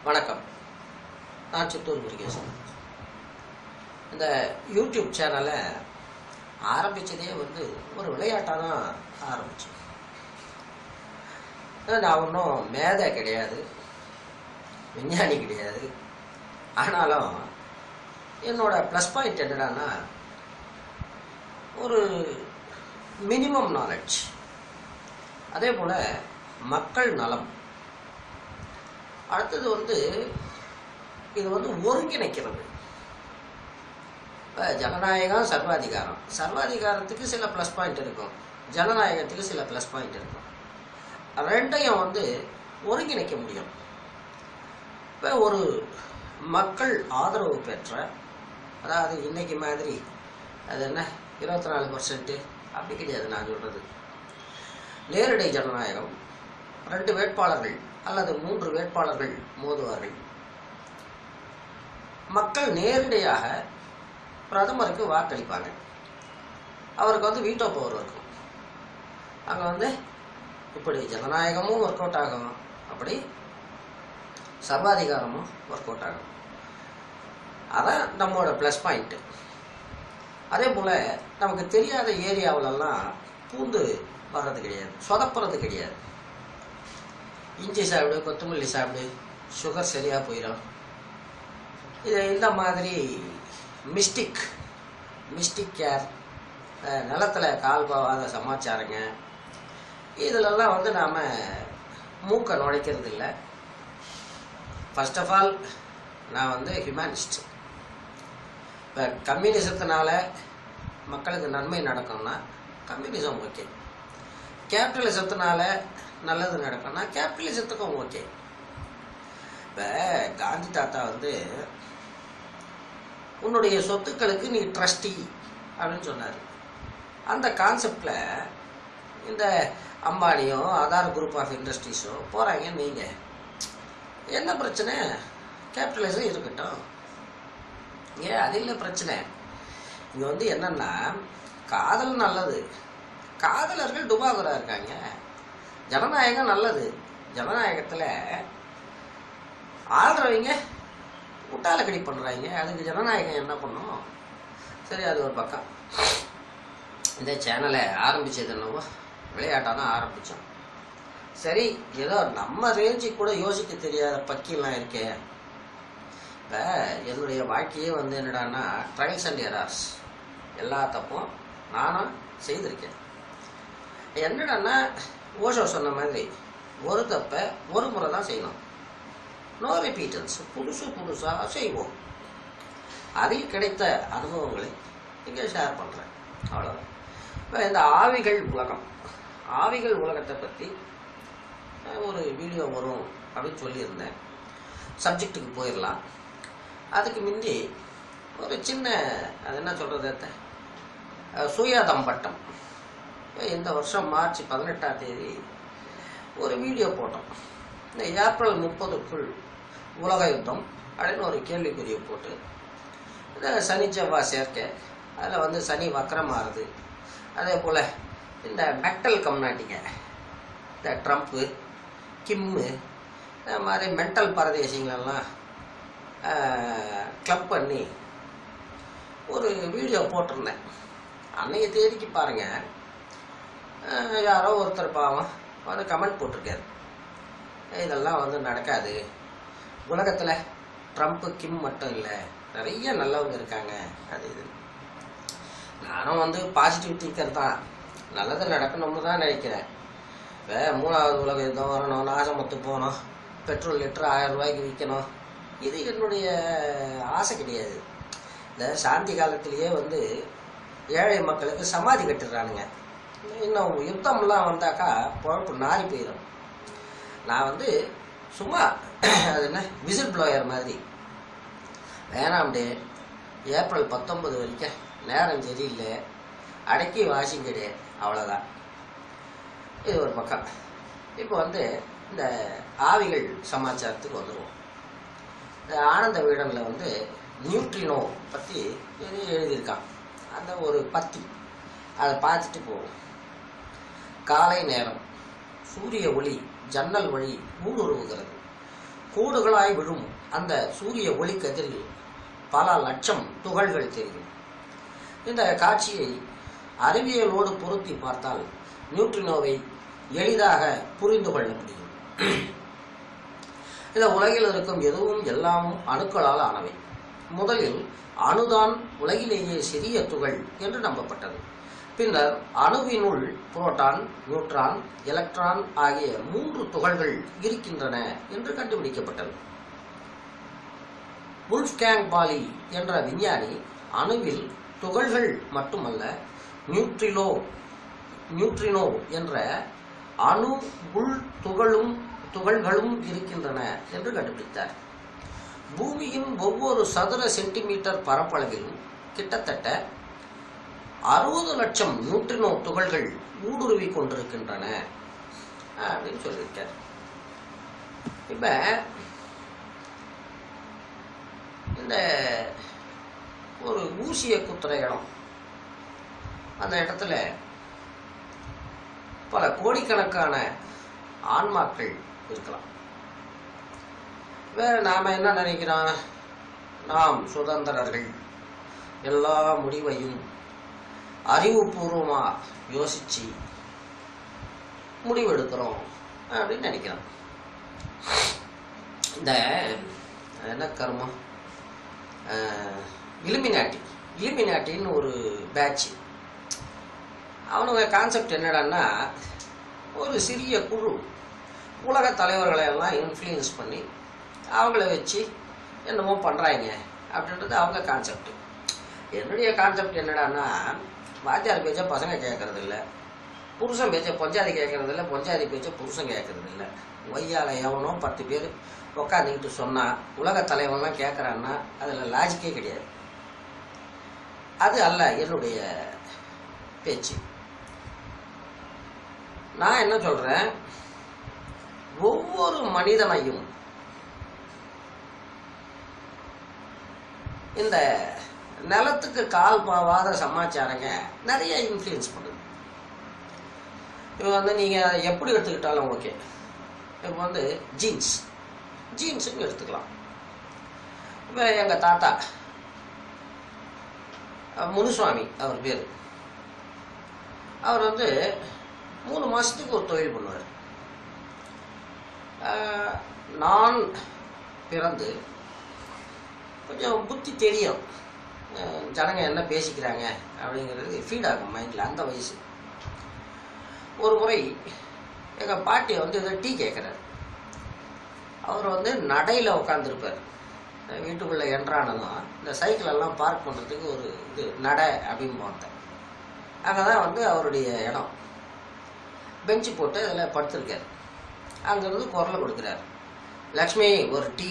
வணக்கம் நான் சித்தூர் முருகேசன் இந்த யூடியூப் சேனலை ஆரம்பித்ததே வந்து ஒரு விளையாட்டாக தான் ஆரம்பித்தேன் நான் ஒன்றும் மேதை கிடையாது விஞ்ஞானி கிடையாது ஆனாலும் என்னோட ப்ளஸ் பாயிண்ட் என்னடான்னா ஒரு மினிமம் நாலேஜ் அதே போல் மக்கள் நலம் அடுத்தது வந்து இது வந்து ஒருங்கிணைக்கிறது இப்ப ஜனநாயகம் சர்வாதிகாரம் சர்வாதிகாரத்துக்கு சில ப்ளஸ் பாயிண்ட் இருக்கும் ஜனநாயகத்துக்கு சில ப்ளஸ் பாயிண்ட் இருக்கும் ரெண்டையும் வந்து ஒருங்கிணைக்க முடியும் இப்போ ஒரு மக்கள் ஆதரவு பெற்ற அதாவது இன்னைக்கு மாதிரி அது என்ன இருபத்தி நாலு பர்சன்ட்டு அப்படி கிடையாது நான் சொல்கிறது நேரடி ஜனநாயகம் ரெண்டு வேட்பாளர்கள் அல்லது மூன்று வேட்பாளர்கள் மோதுவார்கள் மக்கள் நேரடியாக பிரதமருக்கு வாக்களிப்பாங்க அவருக்கு வந்து வீட்டோ பவர் இருக்கும் அங்கே வந்து இப்படி ஜனநாயகமும் ஒர்க் அவுட் ஆகும் அப்படி சர்வாதிகாரமும் ஒர்க் அவுட் ஆகும் அதான் நம்மளோட ப்ளஸ் பாயிண்ட்டு அதே போல் நமக்கு தெரியாத ஏரியாவிலெல்லாம் பூந்து வர்றது கிடையாது சொதப்புறது கிடையாது இஞ்சி சாப்பிடு கொத்தமல்லி சாப்பிடு சுகர் சரியாக போயிடும் இது இந்த மாதிரி மிஸ்டிக் மிஸ்டிக் கேர் நிலத்தில் கால் போகாத சமாச்சாரங்க இதிலெல்லாம் வந்து நாம் மூக்கை நுழைக்கிறது இல்லை ஃபர்ஸ்ட் ஆஃப் ஆல் நான் வந்து ஹியூமனிஸ்ட் இப்போ கம்யூனிசத்தினால மக்களுக்கு நன்மை நடக்கும்னா கம்யூனிசம் ஓகே கேபிட்டலிசத்தினால நல்லது நடக்கும்னா கேபிட்டலிசத்துக்கும் ஓகே இப்போ காந்தி தாத்தா வந்து உன்னுடைய சொத்துக்களுக்கு நீ ட்ரஸ்டி அப்படின்னு சொன்னார் அந்த கான்செப்டில் இந்த அம்பானியோ ஆதார் குரூப் ஆஃப் இண்டஸ்ட்ரீஸோ போகிறாங்க நீங்கள் என்ன பிரச்சனை கேபிட்டலிசம் இருக்கட்டும் ஏன் அது இல்லை பிரச்சனை இங்கே வந்து என்னன்னா காதல் நல்லது காதலர்கள் டுபாகுரா இருக்காங்க ஜனநாயகம் நல்லது ஜனநாயகத்தில் ஆள்றவங்க முட்டாளக்கடி பண்ணுறாங்க அதுக்கு ஜனநாயகம் என்ன பண்ணும் சரி அது ஒரு பக்கம் இந்த சேனலை ஆரம்பித்தது என்னவோ விளையாட்டாக தான் ஆரம்பித்தோம் சரி ஏதோ நம்ம ரேஞ்சுக்கு கூட யோசிக்க தெரியாத பக்கிலாம் இருக்கே இப்போ என்னுடைய வாழ்க்கையே வந்து என்னடான்னா ட்ரையல்ஸ் அண்ட் எரார்ஸ் எல்லா தப்பும் நானும் செய்திருக்கேன் என்னடான்னா ஓஷோ சொன்ன மாதிரி ஒரு தப்பை ஒரு முறை தான் செய்யணும் நோ ரிப்பீட்டன்ஸ் புதுசு புதுசாக செய்வோம் அதில் கிடைத்த அனுபவங்களை இங்கே ஷேர் பண்ணுறேன் அவ்வளோதான் இப்போ இந்த ஆவிகள் உலகம் ஆவிகள் உலகத்தை பற்றி ஒரு வீடியோ வரும் அப்படின்னு சொல்லியிருந்தேன் சப்ஜெக்ட்டுக்கு போயிடலாம் அதுக்கு முந்தி ஒரு சின்ன அது என்ன சொல்கிறது சுயதம்பட்டம் இந்த வருஷம் மார்ச் பதினெட்டாம் தேதி ஒரு வீடியோ போட்டோம் இந்த ஏப்ரல் முப்பதுக்குள் உலக யுத்தம் அப்படின்னு ஒரு கேள்விக்குறியை போட்டு இந்த சனி செவ்வாய் சேர்க்கை அதில் வந்து சனி வக்கரமாறுது அதே போல் இந்த மெட்டல் கம்நாட்டிங்க இந்த ட்ரம்ப்பு கிம்மு இந்த மாதிரி மென்டல் பரதேசிங்களெல்லாம் கிளப் பண்ணி ஒரு வீடியோ போட்டிருந்தேன் அன்னைக்கு தேதிக்கு பாருங்கள் யாரோ ஒருத்தர் பாவம் வந்து கமெண்ட் போட்டிருக்காரு இதெல்லாம் வந்து நடக்காது உலகத்தில் ட்ரம்ப்பு கிம் மட்டும் இல்லை நிறைய நல்லவங்க இருக்காங்க அது இது நானும் வந்து பாசிட்டிவ் திங்கர் தான் நல்லது நடக்கணும்னு தான் நினைக்கிறேன் இப்போ மூணாவது உலக யுத்தம் வரணும் நாசமத்து போகணும் பெட்ரோல் லிட்டர் ஆயிரம் ரூபாய்க்கு விற்கணும் இது என்னுடைய ஆசை கிடையாது இந்த சாந்தி காலத்திலேயே வந்து ஏழை மக்களுக்கு சமாதி கட்டுறானுங்க இன்னும் யுத்தம்லாம் வந்தாக்கா பொழப்பு நாரி போயிடும் நான் வந்து சும்மா அது என்ன விசில் ப்ளோயர் மாதிரி வேணாம்டே ஏப்ரல் பத்தொன்பது வரைக்கும் நேரம் சரியில்லை அடக்கி வாசிங்கடே அவ்வளோதான் இது ஒரு பக்கம் இப்போ வந்து இந்த ஆவிகள் சமாச்சாரத்துக்கு வந்துடுவோம் இந்த ஆனந்த வீடனில் வந்து நியூட்ரினோ பற்றி எழுதியிருக்கான் அந்த ஒரு பத்தி அதை பார்த்துட்டு போவோம் காலை நேரம் சூரிய ஒளி ஜன்னல் வழி ஊடுருவுகிறது கோடுகளாய் விழும் அந்த சூரிய ஒளி கதிரில் பல லட்சம் துகள்கள் தெரியும் இந்த காட்சியை அறிவியலோடு பொருத்தி பார்த்தால் நியூட்ரினோவை எளிதாக புரிந்து கொள்ள முடியும் இந்த உலகில் இருக்கும் எதுவும் எல்லாம் அணுக்களால் ஆனவை முதலில் அணுதான் உலகிலேயே சிறிய துகள் என்று நம்பப்பட்டது பின்னர் அணுவினுள் புரோட்டான் நியூட்ரான் எலக்ட்ரான் ஆகிய மூன்று துகள்கள் இருக்கின்றன என்று கண்டுபிடிக்கப்பட்டது வுல்ஃப்கேங் பாலி என்ற விஞ்ஞானி அணுவில் துகள்கள் மட்டுமல்ல நியூட்ரிலோ நியூட்ரினோ என்ற அணு உள் துகளும் துகள்களும் இருக்கின்றன என்று கண்டுபிடித்தார் பூமியின் ஒவ்வொரு சதுர சென்டிமீட்டர் பரப்பளவிலும் கிட்டத்தட்ட அறுபது லட்சம் நியூட்ரினோ துகள்கள் ஊடுருவி கொண்டிருக்கின்றன அப்படின்னு சொல்லியிருக்கார் இப்ப இந்த ஒரு ஊசியை குத்துற இடம் அந்த இடத்துல பல கோடிக்கணக்கான ஆன்மாக்கள் இருக்கலாம் வேற நாம என்ன நினைக்கிறோம் நாம் சுதந்திரர்கள் எல்லா முடிவையும் அறிவுபூர்வமா யோசிச்சு முடிவெடுக்கிறோம் அப்படின்னு நினைக்கிறோம் இந்த என்ன கர்மம் இலுமினாட்டி இலுமினாட்டின்னு ஒரு பேட்ச் அவனுங்க கான்செப்ட் என்னடான்னா ஒரு சிறிய குழு உலக தலைவர்களை எல்லாம் இன்ஃப்ளூயன்ஸ் பண்ணி அவங்கள வச்சு என்னமோ பண்ணுறாங்க அப்படின்றது அவங்க கான்செப்ட் என்னுடைய கான்செப்ட் என்னடான்னா வாத்தியார் பேச்ச பசங்க கேட்கறது இல்லை புருஷன் பேச்ச பொஞ்சாதி கேட்கறது இல்லை பொஞ்சாதி பேச்ச புருஷன் கேட்கறது இல்லை ஒய்யால எவனோ பத்து பேர் உக்காந்துக்கிட்டு சொன்னா உலக தலைவன்லாம் கேட்குறான்னா அதில் லாஜிக்கே கிடையாது அது அல்ல என்னுடைய பேச்சு நான் என்ன சொல்றேன் ஒவ்வொரு மனிதனையும் இந்த நிலத்துக்கு கால் பாவாத சமாச்சாரங்க நிறைய இன்ஃப்ளூயன்ஸ் பண்ணுது இப்போ வந்து நீங்கள் எப்படி எடுத்துக்கிட்டாலும் ஓகே இப்போ வந்து ஜீன்ஸ் ஜீன்ஸுன்னு எடுத்துக்கலாம் இப்போ எங்கள் தாத்தா அஹ், முனுசுவாமி அவர் பேர் அவர் வந்து மூணு மாதத்துக்கு ஒரு தொழில் பண்ணுவார் ஆஹ், நான் பிறந்து கொஞ்சம் புத்தி தெரியும் ஆஹ், ஜனங்க என்ன பேசிக்கிறாங்க அப்படிங்கிறது ஃபீட் ஆகும் மைண்டில் அந்த வயசு ஒரு முறை எங்கள் பாட்டி வந்து ஏதோ டீ கேட்குறாரு அவர் வந்து நடையில் உட்காந்துருப்பார் வீட்டுக்குள்ளே என்ட்ரானதும் இந்த சைக்கிள் எல்லாம் பார்க் பண்ணுறதுக்கு ஒரு இது நடை அப்படின்னு பார்த்தேன் அங்கே தான் வந்து அவருடைய இடம் பெஞ்சு போட்டு அதில் படுத்திருக்காரு அங்கேருந்து குரலை கொடுக்குறாரு லக்ஷ்மி ஒரு டீ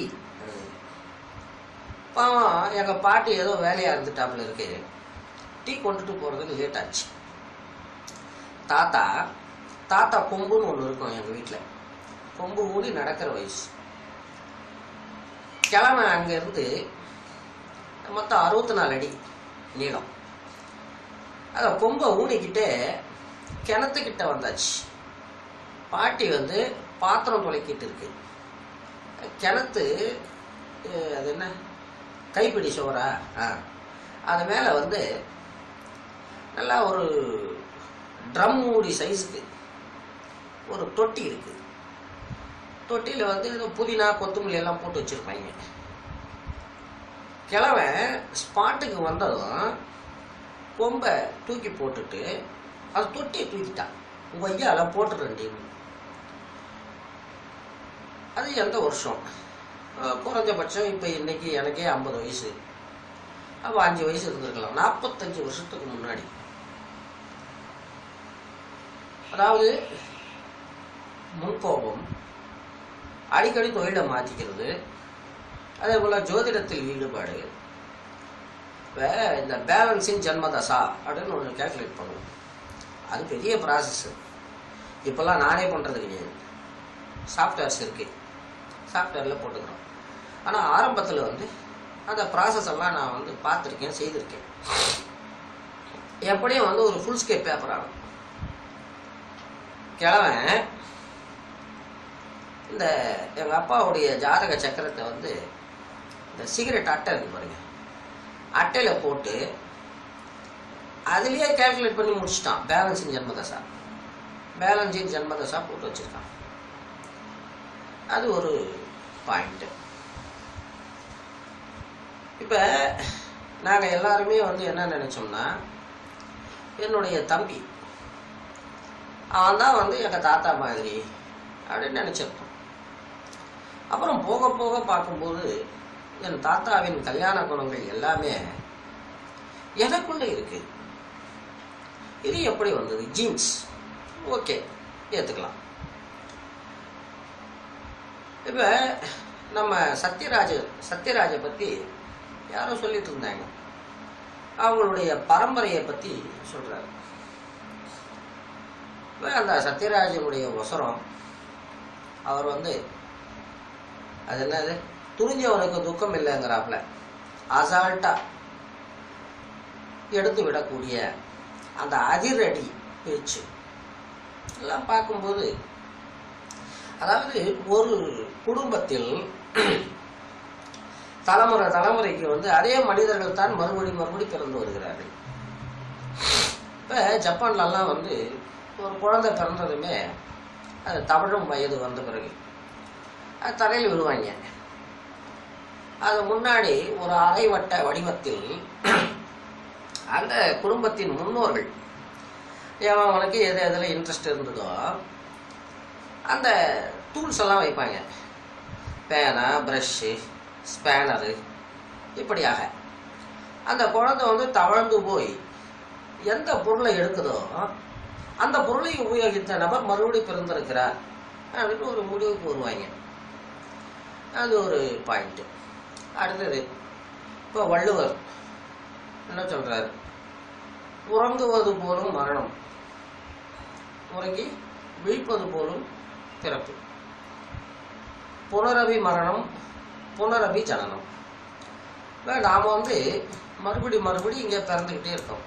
பாவம் எங்கள் பாட்டி ஏதோ வேலையாக இருந்துட்டாப்புல இருக்கு டீ கொண்டுட்டு போகிறதுக்கு லேட் ஆச்சு தாத்தா தாத்தா கொம்புன்னு ஒன்று இருக்கும் எங்கள் வீட்டில் கொம்பு ஊடி நடக்கிற வயசு கிழமை அங்கேருந்து மொத்தம் அறுபத்தி நாலு அடி நீளம் அதை கொம்பை ஊனிக்கிட்டே கிணத்துக்கிட்ட வந்தாச்சு பாட்டி வந்து பாத்திரம் துளைக்கிட்டு இருக்கு கிணத்து அஹ், அது என்ன கைப்பிடி சோறா ஆ அது மேலே வந்து நல்லா ஒரு ட்ரம் மூடி சைஸுக்கு ஒரு தொட்டி இருக்கு தொட்டியில் வந்து ஏதோ புதினா கொத்தமல்லி எல்லாம் போட்டு வச்சிருப்பாங்க கிழவன் ஸ்பாட்டுக்கு வந்ததும் கொம்பை தூக்கி போட்டுட்டு அது தொட்டியை தூக்கிட்டான் உங்க ஐயால போட்டுறேன் அது எந்த வருஷம் அஹ் குறைஞ்சபட்சம் இப்போ இன்னைக்கு எனக்கே ஐம்பது வயசு அப்போ அஞ்சு வயசு இருந்திருக்கலாம் நாற்பத்தஞ்சு வருஷத்துக்கு முன்னாடி அதாவது முன்கோபம் அடிக்கடி தொழிலை மாற்றிக்கிறது அதே போல் ஜோதிடத்தில் ஈடுபாடு இப்போ இந்த பேலன்சிங் ஜென்மதசா அப்படின்னு ஒன்று கேல்குலேட் பண்ணுவோம் அது பெரிய ப்ராசஸ் இப்போல்லாம் நானே பண்ணுறது கிடையாது சாஃப்ட்வேர்ஸ் இருக்கு சாஃப்ட்வேரில் போட்டுக்கிறோம் ஆனால் ஆரம்பத்தில் வந்து அந்த ப்ராசஸ் எல்லாம் நான் வந்து பார்த்துருக்கேன் செய்திருக்கேன் எப்படியும் வந்து ஒரு ஃபுல் ஸ்கேப் பேப்பர் ஆகும் கிழவன் இந்த எங்கள் அப்பாவுடைய ஜாதக சக்கரத்தை வந்து இந்த சிகரெட் அட்டை இருக்கு பாருங்க அட்டையில் போட்டு அதுலேயே கால்குலேட் பண்ணி முடிச்சிட்டான் பேலன்ஸின் ஜென்மதசா பேலன்ஸின் ஜென்மதசா போட்டு வச்சிருக்கான் அது ஒரு பாயிண்ட்டு இப்போ நாங்கள் எல்லாருமே வந்து என்ன நினச்சோம்னா என்னுடைய தம்பி அவன் தான் வந்து எங்கள் தாத்தா மாதிரி அப்படின்னு நினச்சிருப்போம் அப்புறம் போக போக பார்க்கும்போது என் தாத்தாவின் கல்யாண குணங்கள் எல்லாமே எனக்குள்ள இருக்கு இது எப்படி வந்தது ஜீன்ஸ் ஓகே ஏற்றுக்கலாம் இப்போ நம்ம சத்யராஜ் சத்யராஜை பற்றி யாரோ சொல்லிட்டு இருந்தாங்க அவங்களுடைய பரம்பரையை பற்றி சொல்கிறாரு இப்போ அந்த சத்யராஜனுடைய ஒசரம் அவர் வந்து அது என்னது துணிஞ்சவனுக்கு துக்கம் இல்லைங்கிறாப்புல அசால்ட்டா எடுத்து விடக்கூடிய அந்த அதிரடி பேச்சு எல்லாம் பார்க்கும்போது அதாவது ஒரு குடும்பத்தில் தலைமுறை தலைமுறைக்கு வந்து அதே மனிதர்கள் தான் மறுபடி மறுபடி பிறந்து வருகிறார்கள் இப்போ ஜப்பான்லலாம் வந்து ஒரு குழந்தை பிறந்ததுமே அது தவழும் வயது வந்த பிறகு அது தரையில் விடுவாங்க அது முன்னாடி ஒரு அரைவட்ட வடிவத்தில் அந்த குடும்பத்தின் முன்னோர்கள் ஏன் அவனுக்கு எது எதில் இன்ட்ரெஸ்ட் இருந்ததோ அந்த டூல்ஸ் எல்லாம் வைப்பாங்க பேனா ப்ரஷ்ஷு ஸ்பேனரு இப்படியாக அந்த குழந்தை வந்து தவழ்ந்து போய் எந்த பொருளை எடுக்குதோ அந்த பொருளை உபயோகித்த நபர் மறுபடி பிறந்திருக்கிறார் அப்படின்னு ஒரு முடிவுக்கு வருவாங்க அது ஒரு பாயிண்ட்டு அடுத்தது இப்போ வள்ளுவர் என்ன சொல்றாரு உறங்குவது போலும் மரணம் உறங்கி விழிப்பது போலும் பிறப்பு புனரபி மரணம் புனரபி ஜனனம் இப்ப நாம வந்து மறுபடி மறுபடி இங்கே பிறந்துக்கிட்டே இருக்கோம்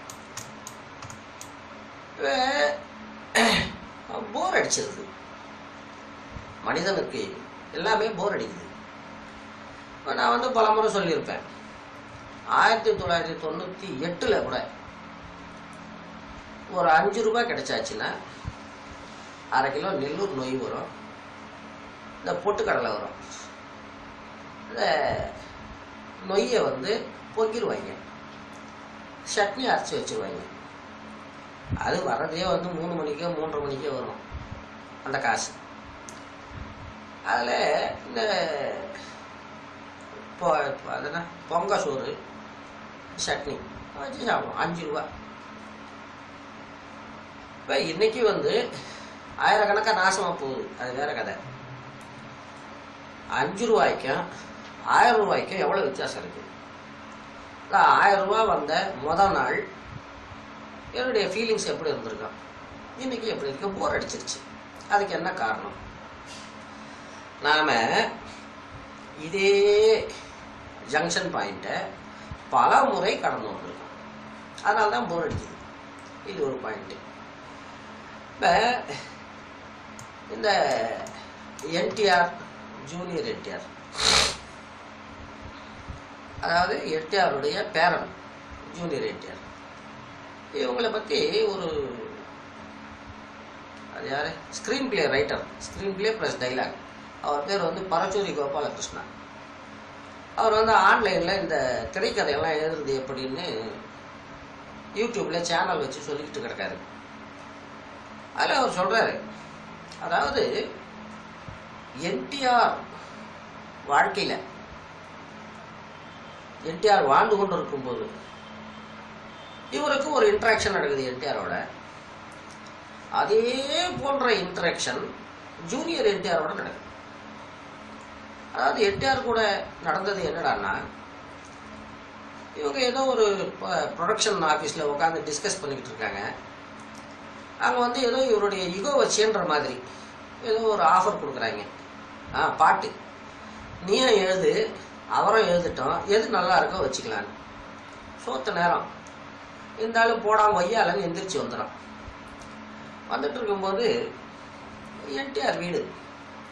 போர் அடிச்சிருது மனிதனுக்கு எல்லாமே போர் அடிக்குது இப்போ நான் வந்து பலமுறை சொல்லியிருப்பேன் ஆயிரத்தி தொள்ளாயிரத்தி தொண்ணூற்றி எட்டில் கூட ஒரு அஞ்சு ரூபாய் கிடைச்சாச்சுன்னா அரை கிலோ நெல்லூர் நொய் வரும் இந்த பொட்டுக்கடலை வரும் இந்த நொய்யை வந்து பொங்கிடுவாங்க சட்னி அரைச்சி வச்சுருவாங்க அது வர்றதே வந்து மூணு மணிக்கோ மூன்றரை மணிக்கோ வரும் அந்த காசு அதில் இந்த பொ அது என்ன பொங்க சோறு சட்னி வச்சு சாப்பிடுவோம் அஞ்சு ரூபா இப்போ இன்னைக்கு வந்து ஆயிரக்கணக்காக நாசமாக போகுது அது வேற கதை அஞ்சு ரூபாய்க்கும் ஆயிரம் ரூபாய்க்கும் எவ்வளோ வித்தியாசம் இருக்குது ஆயிரம் ரூபா வந்த முத நாள் என்னுடைய ஃபீலிங்ஸ் எப்படி இருந்திருக்கும் இன்னைக்கு எப்படி இருக்கு போர் அடிச்சிருச்சு அதுக்கு என்ன காரணம் நாம இதே ஜங்ஷன் பாயிண்ட்டை பல முறை கடந்து வந்திருக்கோம் அதனால தான் போர் அடிக்குது இது ஒரு பாயிண்ட்டு இப்போ இந்த என்டிஆர் ஜூனியர் என்டிஆர் அதாவது என்டிஆருடைய பேரன் ஜூனியர் என்டிஆர் இவங்களை பற்றி ஒரு அது யாரு screenplay writer screenplay plus dialogue அவர் பேர் வந்து பரச்சூரி கோபாலகிருஷ்ணா அவர் வந்து ஆன்லைனில் இந்த திரைக்கதையெல்லாம் எழுதுறது எப்படின்னு யூடியூப்பில் சேனல் வச்சு சொல்லிக்கிட்டு கிடக்காரு அதில் அவர் சொல்கிறாரு அதாவது என்டிஆர் வாழ்க்கையில் என்டிஆர் வாழ்ந்து கொண்டு இருக்கும்போது இவருக்கு ஒரு இன்ட்ராக்ஷன் நடக்குது என்டிஆரோட அதே போன்ற இன்ட்ராக்ஷன் ஜூனியர் என்டிஆரோட நடக்குது அதாவது என்டிஆர் கூட நடந்தது என்னடான்னா இவங்க ஏதோ ஒரு ப்ரொடக்ஷன் ஆஃபீஸில் உட்காந்து டிஸ்கஸ் பண்ணிக்கிட்டு இருக்காங்க அங்கே வந்து ஏதோ இவருடைய யுகோவை சேன்ற மாதிரி ஏதோ ஒரு ஆஃபர் கொடுக்குறாங்க ஆ பாட்டு நீயும் எழுது அவரும் எழுதிட்டோம் எது நல்லா இருக்கோ வச்சுக்கலான்னு சோத்த நேரம் இந்த ஆள் போடாம ஒய்யாலன்னு எந்திரிச்சு வந்துடும் வந்துட்டு இருக்கும்போது என்டிஆர் வீடு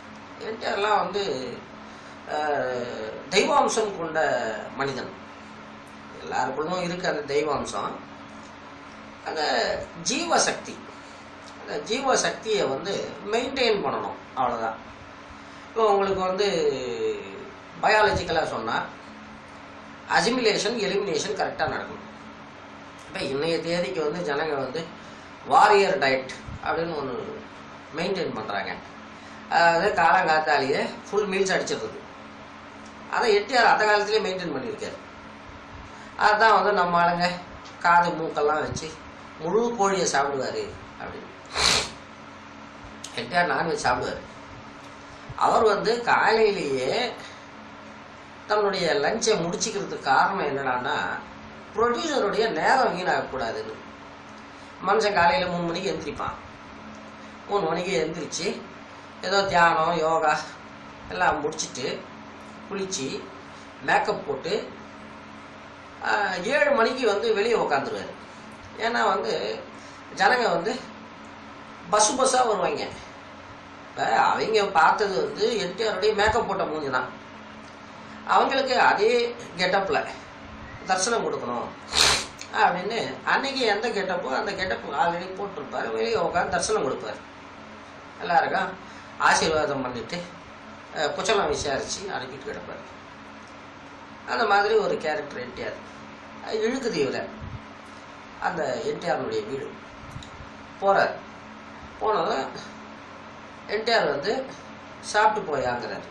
என்டிஆர்லாம் வந்து அஹ், தெய்வாம்சம் கொண்ட மனிதன் எல்லாருக்குள்ளும் இருக்கு அந்த தெய்வாம்சம் அந்த ஜீவசக்தி அந்த ஜீவசக்தியை வந்து மெயின்டைன் பண்ணணும் அவ்வளோதான் இப்போ உங்களுக்கு வந்து பயாலஜிக்கலாக சொன்னால் அசிமிலேஷன் எலிமினேஷன் கரெக்டாக நடக்கணும் இப்போ இன்னைய தேதிக்கு வந்து ஜனங்க வந்து வாரியர் டயட் அப்படின்னு ஒன்று மெயின்டைன் பண்ணுறாங்க அதாவது காலங்காத்தாலேயே ஃபுல் மீல்ஸ் அடிச்சிடுறது அதை எட்டியார் அந்த காலத்திலே மெயின்டைன் பண்ணியிருக்காரு அதுதான் வந்து நம்ம ஆளுங்க காது மூக்கெல்லாம் வச்சு முழு கோழியை சாப்பிடுவாரு அப்படின்னு எட்டியார் நான்வெஜ் சாப்பிடுவார் அவர் வந்து காலையிலேயே தன்னுடைய லஞ்சை முடிச்சுக்கிறதுக்கு காரணம் என்னடான்னா ப்ரொடியூசருடைய நேரம் வீணாகக்கூடாதுன்னு மனுஷன் காலையில் மூணு மணிக்கு எந்திரிப்பான் மூணு மணிக்கு எந்திரிச்சு ஏதோ தியானம் யோகா எல்லாம் முடிச்சிட்டு குளிச்சு மேக்கப் போட்டு ஆஹ், ஏழு மணிக்கு வந்து வெளியே உக்காந்துருவாரு ஏன்னா வந்து ஜனங்க வந்து பஸ்ஸு பஸ்ஸாக வருவாங்க இப்போ அவங்க பார்த்தது வந்து என்டிஆருடைய மேக்கப் போட்ட மூஞ்சி தான் அவங்களுக்கு அதே கெட்டப்பில் தரிசனம் கொடுக்கணும் அப்படின்னு அன்னைக்கு எந்த கெட்டப்போ அந்த கெட்டப் ஆல்ரெடி போட்டிருப்பாரு வெளியே உட்காந்து தரிசனம் கொடுப்பாரு எல்லாருக்கும் ஆசீர்வாதம் பண்ணிட்டு அஹ், குச்சலம் விசாரித்து அனுப்பிட்டு கிடப்பார் அந்த மாதிரி ஒரு கேரக்டர் என்டிஆர் இழுக்குது இவரை அந்த என்டிஆருடைய வீடு போகிறார் போனதும் என்டிஆர் வந்து சாப்பிட்டு போயாங்கிறார்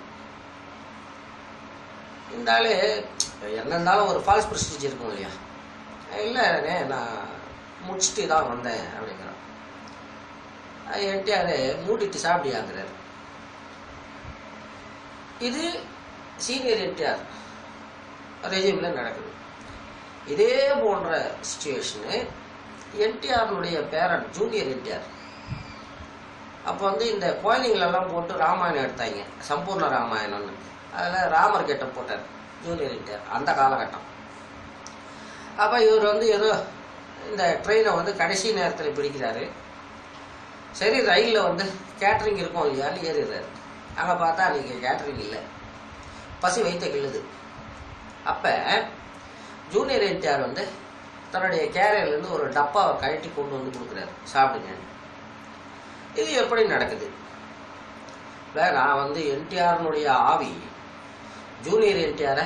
இந்த ஆளு என்ன இருந்தாலும் ஒரு ஃபால்ஸ் ப்ரெஸ்டீஜ் இருக்கும் இல்லையா இல்லைண்ணே நான் முடிச்சுட்டு தான் வந்தேன் அப்படிங்கிறான் என்டிஆர் மூடிட்டு சாப்பிடியாங்கிறார் இது சீனியர் என்டிஆர் ரெஜிமில் நடக்குது இதே போன்ற சுச்சுவேஷனு என்டிஆர்னுடைய பேரன் ஜூனியர் என்டிஆர் அப்போ வந்து இந்த கோயிலுங்களெல்லாம் போட்டு ராமாயணம் எடுத்தாங்க சம்பூர்ண ராமாயணம்னு அதில் ராமர் கெட்ட போட்டார் ஜூனியர் என்டிஆர் அந்த காலகட்டம் அப்போ இவர் வந்து ஏதோ இந்த ட்ரெயினை வந்து கடைசி நேரத்தில் பிடிக்கிறாரு சரி ரயிலில் வந்து கேட்ரிங் இருக்கும் இல்லையான்னு ஏறிடுறாரு அங்கே பார்த்தா அன்றைக்கி கேட்ரிங் இல்லை பசி வைத்த கிள்ளுது அப்போ ஜூனியர் என்டிஆர் வந்து தன்னுடைய கேரியர்லேருந்து ஒரு டப்பாவை கழட்டி கொண்டு வந்து கொடுக்குறாரு சாப்பிடுங்க இது எப்படி நடக்குது இல்லை நான் வந்து என்டிஆர்னுடைய ஆவி ஜூனியர் என்டிஆரை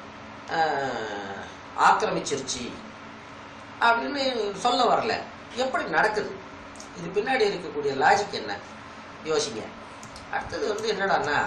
ஆக்கிரமிச்சிருச்சு அப்படின்னு சொல்ல வரல எப்படி நடக்குது இது பின்னாடி இருக்கக்கூடிய லாஜிக் என்ன யோசிங்க அடுத்தது வந்து என்னடான்னா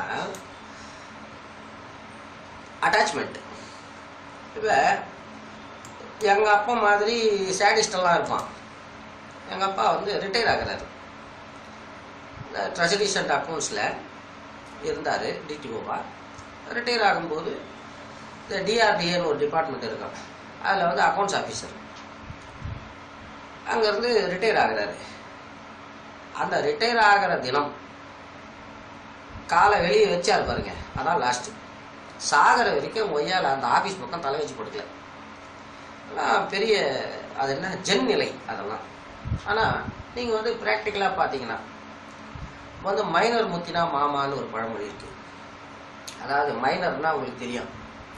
அட்டாச்மெண்ட் இப்போ எங்கள் அப்பா மாதிரி சேடிஸ்டெல்லாம் இருப்பான் எங்கள் அப்பா வந்து ரிட்டையர் ஆகிறாரு ட்ரெஷரிஸ் அண்ட் அக்கௌண்ட்ஸில் இருந்தார் டிடிஓவா ரிட்டையர் ஆகும்போது இந்த டிஆர்டிஏன்னு ஒரு டிபார்ட்மெண்ட் இருக்கும் அதில் வந்து அக்கௌண்ட்ஸ் ஆஃபீஸர் அங்கேருந்து ரிட்டையர் ஆகிறாரு அந்த ரிட்டையர் ஆகிற தினம் காலை வெளியே வச்சார் பாருங்க அதான் லாஸ்ட்டு சாகிற வரைக்கும் ஒய்யால் அந்த ஆஃபீஸ் பக்கம் தலை வச்சு கொடுக்கல அதெல்லாம் பெரிய அது என்ன ஜென் நிலை அதெல்லாம் ஆனால் நீங்கள் வந்து ப்ராக்டிக்கலாக பார்த்தீங்கன்னா இப்போ வந்து மைனர் முத்தினா மாமான்னு ஒரு பழமொழி இருக்கு அதாவது மைனர்னா உங்களுக்கு தெரியும்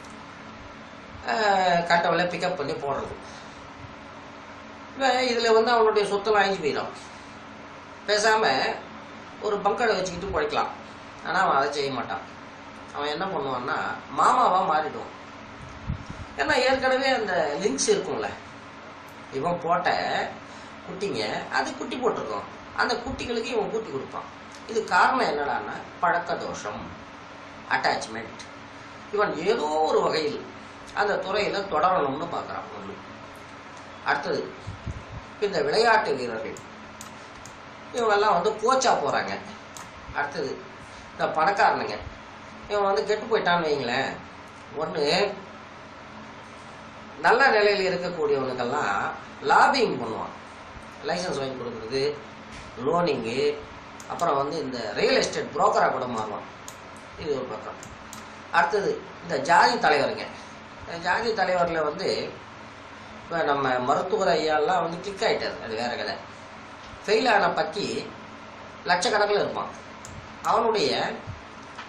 கட்டவளை பிக்கப் பண்ணி போடுறது இப்போ இதில் வந்து அவனுடைய சொத்தெல்லாம் அழிஞ்சு போயிடும் பேசாமல் ஒரு பங்கடை வச்சுக்கிட்டு படிக்கலாம் ஆனால் அவன் அதை செய்ய மாட்டான் அவன் என்ன பண்ணுவான்னா மாமாவாக மாறிடுவான் ஏன்னா ஏற்கனவே அந்த லிங்க்ஸ் இருக்கும்ல இவன் போட்ட குட்டிங்க அது குட்டி போட்டிருக்கோம் அந்த குட்டிகளுக்கு இவன் கூட்டி கொடுப்பான் இது காரணம் என்னடான்னா பழக்க தோஷம் அட்டாச்மெண்ட் இவன் ஏதோ ஒரு வகையில் அந்த துறையில் தொடரணும்னு பார்க்குறான் ஒன்று அடுத்தது இந்த விளையாட்டு வீரர்கள் இவங்கெல்லாம் வந்து கோச்சா போகிறாங்க அடுத்தது இந்த பணக்காரனுங்க இவன் வந்து கெட்டு போயிட்டான்னு வைங்களேன் ஒன்று நல்ல நிலையில் இருக்கக்கூடியவனுக்கெல்லாம் லாபிங் பண்ணுவான் லைசன்ஸ் வாங்கி கொடுக்குறது லோனிங்கு அப்புறம் வந்து இந்த ரியல் எஸ்டேட் புரோக்கராக கூட மாறுவான் இது ஒரு பக்கம் அடுத்தது இந்த ஜாதி தலைவருங்க இந்த ஜாதி தலைவரில் வந்து இப்போ நம்ம மருத்துவர் ஐயாலாம் வந்து கிளிக் ஆகிட்டார் அது வேற கதை ஃபெயில் ஆன பக்கி லட்சக்கணக்கில் இருப்பான் அவனுடைய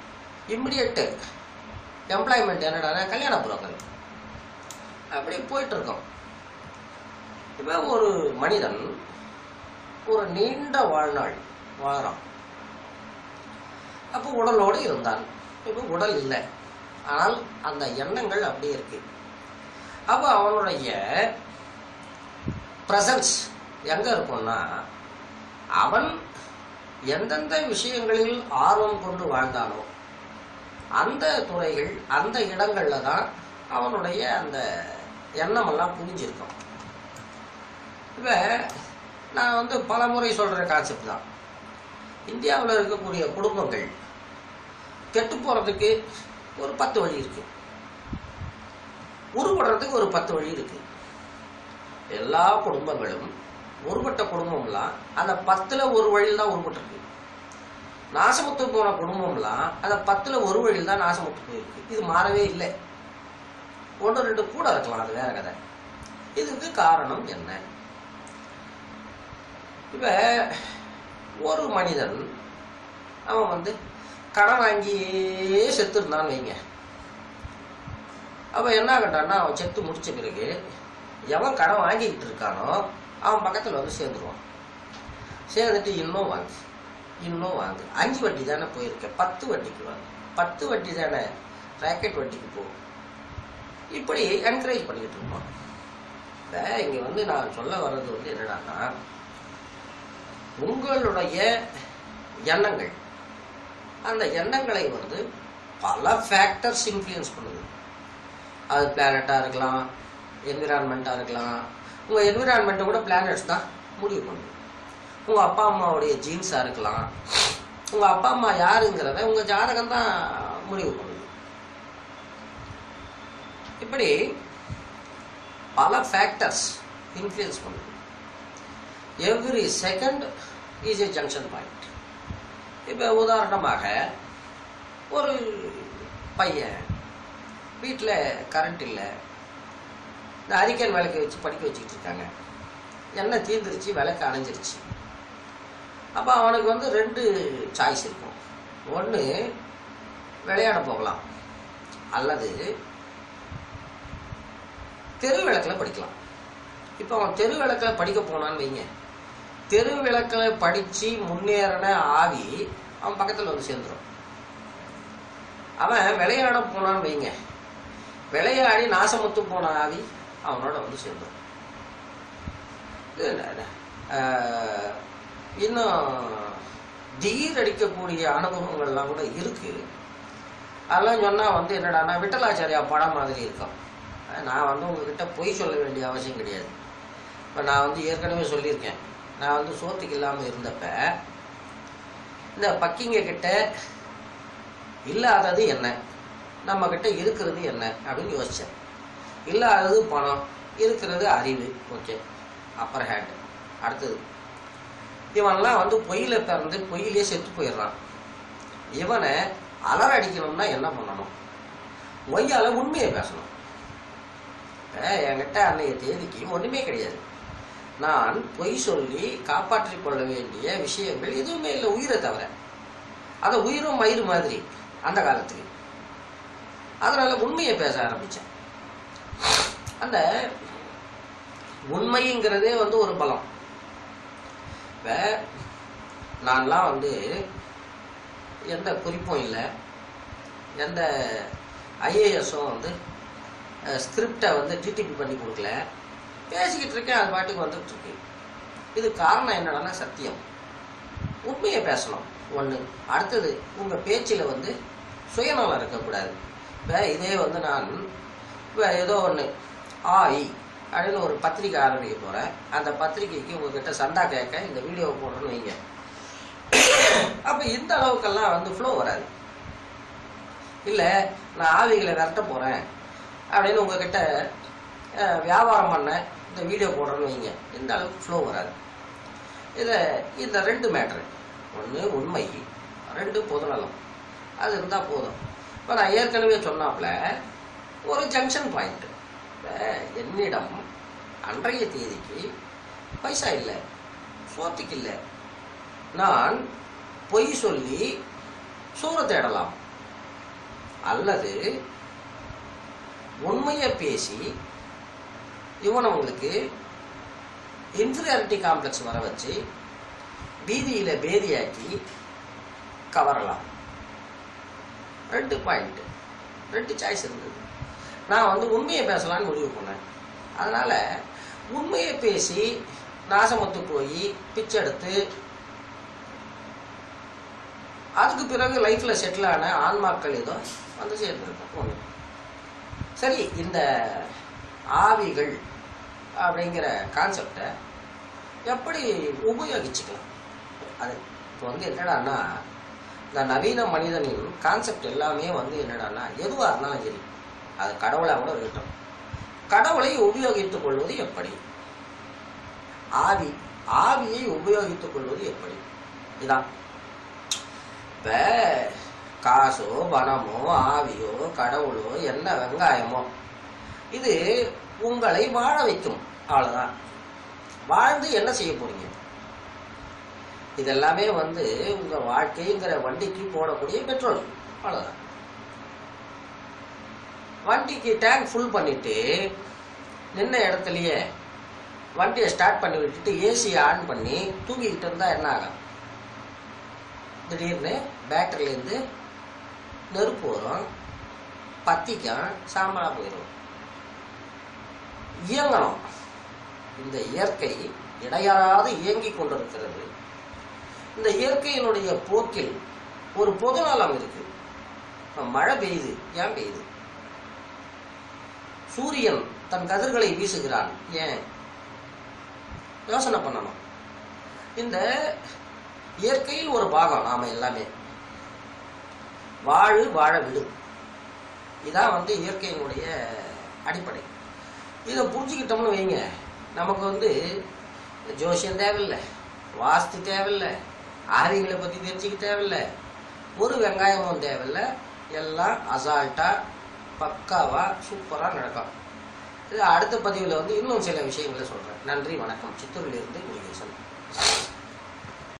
இம்மிடியட்டு எம்ப்ளாய்மெண்ட் என்னடான்னா கல்யாண புரோக்கர் அப்படி போயிட்டு இருக்கோம் இப்போ ஒரு மனிதன் ஒரு நீண்ட வாழ்நாள் வாழறான் அப்போ உடலோடு இருந்தான் இப்போ உடல் இல்லை ஆனால் அந்த எண்ணங்கள் அப்படியே இருக்கு அப்போ அவனுடைய ப்ரெசன்ஸ் எங்க இருக்கும்னா அவன் எந்தெந்த விஷயங்களில் ஆர்வம் கொண்டு வாழ்ந்தானோ அந்த துறைகள் அந்த இடங்கள்ல தான் அவனுடைய அந்த எண்ணமெல்லாம் புரிஞ்சிருக்கும் இப்போ நான் வந்து பல முறை சொல்கிற கான்செப்ட் தான் இந்தியாவில் இருக்கக்கூடிய குடும்பங்கள் கெட்டு போகிறதுக்கு ஒரு பத்து வழி இருக்கு உருப்படுறதுக்கு ஒரு பத்து வழி இருக்கு எல்லா குடும்பங்களும் உருப்பட்ட குடும்பம்லாம் அந்த பத்துல ஒரு வழியில் தான் உருப்பட்டிருக்கு நாசமுத்து போன குடும்பம்லாம் அந்த பத்துல ஒரு வழியில் தான் நாசமுத்து போயிருக்கு இது மாறவே இல்லை ஒன்று ரெண்டு கூட இருக்கலாம் அது வேற கதை இதுக்கு காரணம் என்ன இப்ப ஒரு மனிதன் அவன் வந்து கடன் வாங்கியே செத்து இருந்தான்னு வைங்க அப்ப என்ன ஆகட்டான்னா அவன் செத்து முடிச்ச பிறகு எவன் கடன் வாங்கிக்கிட்டு இருக்கானோ அவன் பக்கத்துல வந்து சேர்ந்துருவான் சேர்ந்துட்டு இன்னும் வாங்கு இன்னும் வாங்கு அஞ்சு வட்டி தானே போயிருக்க பத்து வட்டிக்கு வாங்க பத்து வட்டி தானே ராக்கெட் வட்டிக்கு போ இப்படி என்கரேஜ் பண்ணிக்கிட்டு இருப்பான் இப்ப இங்க வந்து நான் சொல்ல வர்றது வந்து என்னடான்னா உங்களுடைய எண்ணங்கள் அந்த எண்ணங்களை வந்து பல ஃபேக்டர்ஸ் இன்ஃப்ளூயன்ஸ் பண்ணுது அது பிளானட்டாக இருக்கலாம் என்விரான்மெண்ட்டாக இருக்கலாம் உங்கள் என்விரான்மெண்ட்டை கூட பிளானட்ஸ் தான் முடிவு பண்ணுது உங்கள் அப்பா அம்மாவுடைய ஜீன்ஸாக இருக்கலாம் உங்கள் அப்பா அம்மா யாருங்கிறத உங்கள் ஜாதகம் தான் முடிவு பண்ணுது இப்படி பல ஃபேக்டர்ஸ் இன்ஃப்ளூயன்ஸ் பண்ணுது every second is a junction point இப்போ உதாரணமாக ஒரு பையன் வீட்டில் கரண்ட் இல்லை இந்த அரிக்கன் விளக்கு வச்சு படிக்க வச்சுக்கிட்டு இருக்காங்க எண்ணெய் தீர்ந்துருச்சு விளக்கு அணைஞ்சிருச்சு அப்போ அவனுக்கு வந்து ரெண்டு சாய்ஸ் இருக்கும் ஒன்று விளையாட போகலாம் அல்லது தெரு விளக்கில் படிக்கலாம் இப்போ அவன் தெரு விளக்கில் படிக்க போனான்னு வைங்க தெரு விளக்கில் படித்து முன்னேறின ஆவி அவன் பக்கத்தில் வந்து சேர்ந்துடும் அவன் விளையாட போனான்னு வைங்க விளையாடி நாசமுத்து போன ஆவி அவனோட வந்து சேர்ந்துடும் இது என்ன, ஆஹ், இன்னும் திடீர் அடிக்கக்கூடிய அனுபவங்கள்லாம் கூட இருக்கு அதெல்லாம் சொன்னா வந்து என்னடான்னா விட்டலாச்சாரியா படம் மாதிரி இருக்கும் அஹ் நான் வந்து உங்ககிட்ட பொய் சொல்ல வேண்டிய அவசியம் கிடையாது இப்போ நான் வந்து ஏற்கனவே சொல்லியிருக்கேன் நான் வந்து சோத்துக்கு இல்லாமல் இருந்தப்ப இந்த பக்கிங்க கிட்ட இல்லாதது என்ன நம்ம கிட்ட இருக்கிறது என்ன அப்படின்னு யோசிச்சேன் இல்லாதது பணம் இருக்கிறது அறிவு ஓகே அப்பர் ஹேண்ட் அடுத்தது இவன்லாம் வந்து பொய்யில பிறந்து பொய்யிலே செத்து போயிடுறான் இவனை அலற அடிக்கணும்னா என்ன பண்ணணும் ஒய்யால உண்மையை பேசணும் இப்ப என்கிட்ட அன்னைய தேதிக்கு ஒண்ணுமே கிடையாது நான் பொய் சொல்லி காப்பாற்றிக் கொள்ள வேண்டிய விஷயங்கள் எதுவுமே இல்லை உயிரை தவிர அந்த உயிரும் மயிறு மாதிரி அந்த காலத்துக்கு அதனால உண்மையை பேச ஆரம்பிச்சேன் அந்த உண்மைங்கிறதே வந்து ஒரு பலம் இப்ப நான்லாம் வந்து எந்த குறிப்பும் இல்லை எந்த ஐஏஎஸும் வந்து ஸ்கிரிப்டை வந்து டிடிபி பண்ணி கொடுக்கல பேசிக்கிட்டு இருக்கேன் அது பாட்டுக்கு வந்துட்டு இருக்கு இது காரணம் என்னடான்னா சத்தியம் உண்மையை பேசணும் ஒன்று அடுத்தது உங்கள் பேச்சில் வந்து சுயநலம் இருக்கக்கூடாது இப்போ இதே வந்து நான் இப்போ ஏதோ ஒன்று ஆய் அப்படின்னு ஒரு பத்திரிக்கை ஆரம்பிக்க போகிறேன் அந்த பத்திரிக்கைக்கு உங்ககிட்ட சந்தா கேட்க இந்த வீடியோவை போடுறேன்னு வைங்க அப்போ இந்த அளவுக்கெல்லாம் வந்து ஃப்ளோ வராது இல்லை நான் ஆவிகளை விரட்ட போகிறேன் அப்படின்னு உங்ககிட்ட அஹ், வியாபாரம் பண்ண இந்த வீடியோ போடுறேன்னு வைங்க இந்த அளவுக்கு ஃப்ளோ வராது இதை இந்த ரெண்டு மேட்ரு ஒன்று உண்மை ரெண்டு பொதுநலம் அது இருந்தால் போதும் இப்போ நான் ஏற்கனவே சொன்னாப்புல ஒரு ஜங்ஷன் பாயிண்ட் என்னிடம் அன்றைய தேதிக்கு பைசா இல்லை சோத்துக்கு இல்லை நான் பொய் சொல்லி சோறு தேடலாம் அல்லது உண்மையை பேசி இவனவங்களுக்கு இன்ஃபீரியாரிட்டி காம்ப்ளெக்ஸ் வர வச்சு பீதியில பேதியாக்கி கவரலாம் ரெண்டு பாயிண்ட் ரெண்டு சாய்ஸ் இருந்தது நான் வந்து உண்மையை பேசலாம்னு முடிவு பண்ணேன் அதனால உண்மையை பேசி நாசமத்து போய் பிச்சை எடுத்து அதுக்கு பிறகு லைஃப்ல செட்டில் ஆன ஆன்மாக்கள் ஏதோ வந்து சேர்ந்துருக்கும் ஒன்று சரி இந்த ஆவிகள் அப்படிங்கிற கான்செப்டை எப்படி உபயோகிச்சுக்கலாம் அது இப்போ வந்து என்னடான்னா இந்த நவீன மனிதனின் கான்செப்ட் எல்லாமே வந்து என்னடான்னா எதுவாக இருந்தாலும் சரி அது கடவுளாக கூட இருக்கட்டும் கடவுளை உபயோகித்துக் கொள்வது எப்படி ஆவி ஆவியை உபயோகித்துக் கொள்வது எப்படி இதான் இப்ப காசோ பணமோ ஆவியோ கடவுளோ என்ன வெங்காயமோ இது உங்களை வாழ வைக்கும் அவ்வளவுதான் வாழ்ந்து என்ன செய்ய போறீங்க இதெல்லாமே வந்து உங்க வாழ்க்கைங்கிற வண்டிக்கு போடக்கூடிய பெட்ரோல் அவ்வளவுதான் வண்டிக்கு டேங்க் ஃபுல் பண்ணிட்டு நின்ன இடத்துலயே வண்டியை ஸ்டார்ட் பண்ணி விட்டுட்டு ஏசியை ஆன் பண்ணி தூங்கிக்கிட்டு இருந்தா என்ன ஆகும் திடீர்னு பேட்டரியிலேருந்து நெருப்பு வரும் பத்திக்கும் சாம்பலா போயிடும் இயங்கணும் இந்த இயற்கை இடையறாது இயங்கிக் கொண்டிருக்கிறது இந்த இயற்கையினுடைய போக்கில் ஒரு பொதுநலம் இருக்கு இப்ப மழை பெய்யுது ஏன் பெய்யுது சூரியன் தன் கதிர்களை வீசுகிறான் ஏன் யோசனை பண்ணணும் இந்த இயற்கையில் ஒரு பாகம் நாம எல்லாமே வாழு வாழ விடு இதான் வந்து இயற்கையினுடைய அடிப்படை இதை புரிஞ்சுக்கிட்டோம்னு வைங்க நமக்கு வந்து ஜோசியம் தேவையில்லை வாஸ்து தேவையில்லை ஆவிகளை பற்றி தெரிஞ்சுக்க தேவையில்லை ஒரு வெங்காயமும் தேவையில்லை எல்லாம் அசால்ட்டாக பக்காவாக சூப்பராக நடக்கும் இது அடுத்த பதிவில் வந்து இன்னும் சில விஷயங்களை சொல்கிறேன் நன்றி வணக்கம் சித்தூரிலிருந்து முருகேசன்